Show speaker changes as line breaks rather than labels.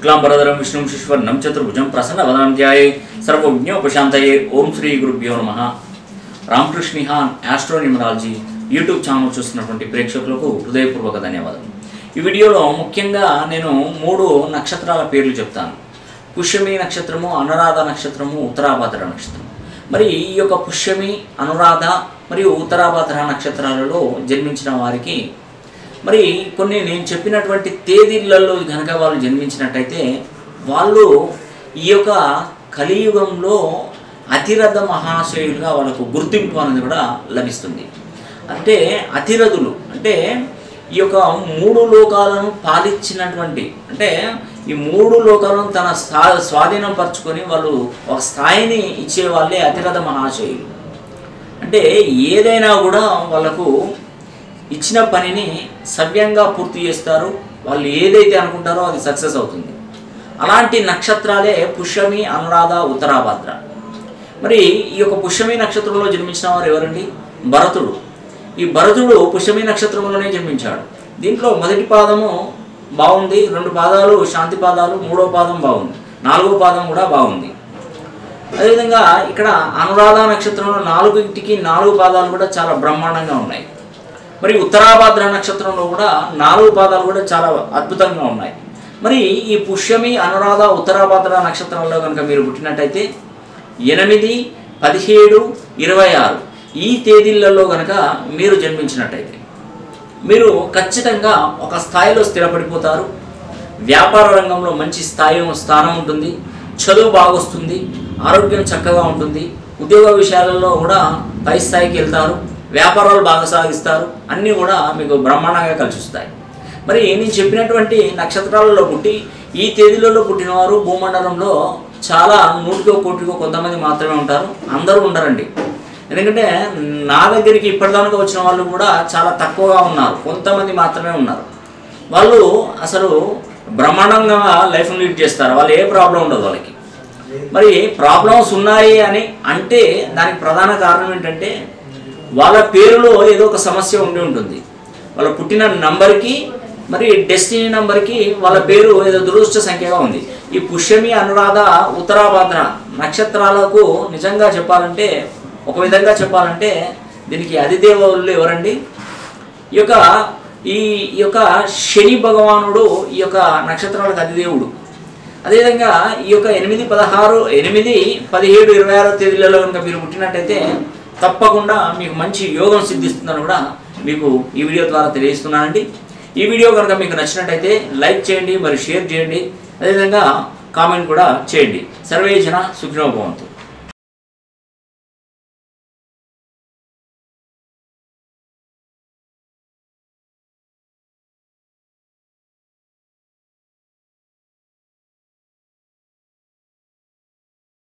శుక్లాంబరధరం విష్ణుం శిశ్వర్ణం చతుర్భుజం ప్రసన్నవదనం ధ్యాయే సర్వజ్ఞోపశాంతయే ఓం శ్రీ గురుభ్యో నమ రామకృష్ణిహాన్ ఆస్ట్రో న్యూమరాలజీ యూట్యూబ్ ఛానల్ చూస్తున్నటువంటి ప్రేక్షకులకు హృదయపూర్వక ధన్యవాదాలు ఈ వీడియోలో ముఖ్యంగా నేను మూడు నక్షత్రాల పేర్లు చెప్తాను పుష్యమి నక్షత్రము అనురాధ నక్షత్రము ఉత్తరాభాద్ర నక్షత్రం మరి ఈ యొక్క పుష్యమి అనురాధ మరియు ఉత్తరాభాద్ర నక్షత్రాలలో జన్మించిన వారికి మరి కొన్ని నేను చెప్పినటువంటి తేదీలలో కనుక వాళ్ళు జన్మించినట్టయితే వాళ్ళు ఈ యొక్క కలియుగంలో అతిరథ మహాశయులుగా వాళ్ళకు గుర్తింపు అనేది కూడా లభిస్తుంది అంటే అతిరథులు అంటే ఈ యొక్క మూడు లోకాలను పాలించినటువంటి అంటే ఈ మూడు లోకాలను తన స్వా స్వాధీనం పరుచుకొని వాళ్ళు ఒక స్థాయిని ఇచ్చే వాళ్ళే అతిరథ మహాశయులు అంటే ఏదైనా కూడా వాళ్ళకు ఇచ్చిన పనిని సవ్యంగా పూర్తి చేస్తారు వాళ్ళు ఏదైతే అనుకుంటారో అది సక్సెస్ అవుతుంది అలాంటి నక్షత్రాలే పుష్యమి అనురాధ ఉత్తరాభాద్ర మరి ఈ యొక్క పుష్యమి నక్షత్రంలో జన్మించిన వారు ఎవరండి భరతుడు ఈ భరతుడు పుష్యమి నక్షత్రంలోనే జన్మించాడు దీంట్లో మొదటి పాదము బాగుంది రెండు పాదాలు శాంతి పాదాలు మూడో పాదం బాగుంది నాలుగో పాదం కూడా బాగుంది అదేవిధంగా ఇక్కడ అనురాధ నక్షత్రంలో నాలుగింటికి నాలుగు పాదాలు కూడా చాలా బ్రహ్మాండంగా ఉన్నాయి మరి ఉత్తరాభాద్ర నక్షత్రంలో కూడా నాలుగు పాదాలు కూడా చాలా అద్భుతంగా ఉన్నాయి మరి ఈ పుష్యమి అనురాధ ఉత్తరాభాద్ర నక్షత్రంలో కనుక మీరు పుట్టినట్టయితే ఎనిమిది పదిహేడు ఇరవై ఆరు ఈ తేదీలలో కనుక మీరు జన్మించినట్టయితే మీరు ఖచ్చితంగా ఒక స్థాయిలో స్థిరపడిపోతారు వ్యాపార రంగంలో మంచి స్థాయి స్థానం ఉంటుంది చదువు బాగొస్తుంది ఆరోగ్యం చక్కగా ఉంటుంది ఉద్యోగ విషయాలలో కూడా పై స్థాయికి వెళ్తారు వ్యాపారాలు బాగా సాగిస్తారు అన్నీ కూడా మీకు బ్రహ్మాండంగా కలిసి వస్తాయి మరి నేను చెప్పినటువంటి నక్షత్రాలలో పుట్టి ఈ తేదీలలో పుట్టినవారు భూమండలంలో చాలా నూటికో కోటికో కొంతమంది మాత్రమే ఉంటారు అందరూ ఉండరండి ఎందుకంటే నా దగ్గరికి ఇప్పటిదాకా వచ్చిన వాళ్ళు కూడా చాలా తక్కువగా ఉన్నారు కొంతమంది మాత్రమే ఉన్నారు వాళ్ళు అసలు బ్రహ్మాండంగా లైఫ్ లీడ్ చేస్తారు వాళ్ళు ఏ ప్రాబ్లం ఉండదు వాళ్ళకి మరి ప్రాబ్లమ్స్ ఉన్నాయి అని అంటే దానికి ప్రధాన కారణం ఏంటంటే వాళ్ళ పేరులో ఏదో ఒక సమస్య ఉండి ఉంటుంది వాళ్ళ పుట్టిన నంబర్కి మరి డెస్టినీ నంబర్కి వాళ్ళ పేరు ఏదో దురదృష్ట సంఖ్యగా ఉంది ఈ పుష్యమి అనురాధ ఉత్తరాభాద్ర నక్షత్రాలకు నిజంగా చెప్పాలంటే ఒక విధంగా చెప్పాలంటే దీనికి అధిదేవులు ఎవరండి ఈ యొక్క ఈ ఈ యొక్క శని భగవానుడు ఈ యొక్క నక్షత్రాలకు అధిదేవుడు అదేవిధంగా ఈ యొక్క ఎనిమిది పదహారు ఎనిమిది పదిహేడు ఇరవై ఆరో తేదీలలో కనుక మీరు పుట్టినట్టయితే తప్పకుండా మీకు మంచి యోగం సిద్ధిస్తుందని కూడా మీకు ఈ వీడియో ద్వారా తెలియజేస్తున్నానండి ఈ వీడియో కనుక మీకు నచ్చినట్టయితే లైక్ చేయండి మరి షేర్ చేయండి అదేవిధంగా కామెంట్ కూడా చేయండి సర్వే జన సుఖినోభవంతు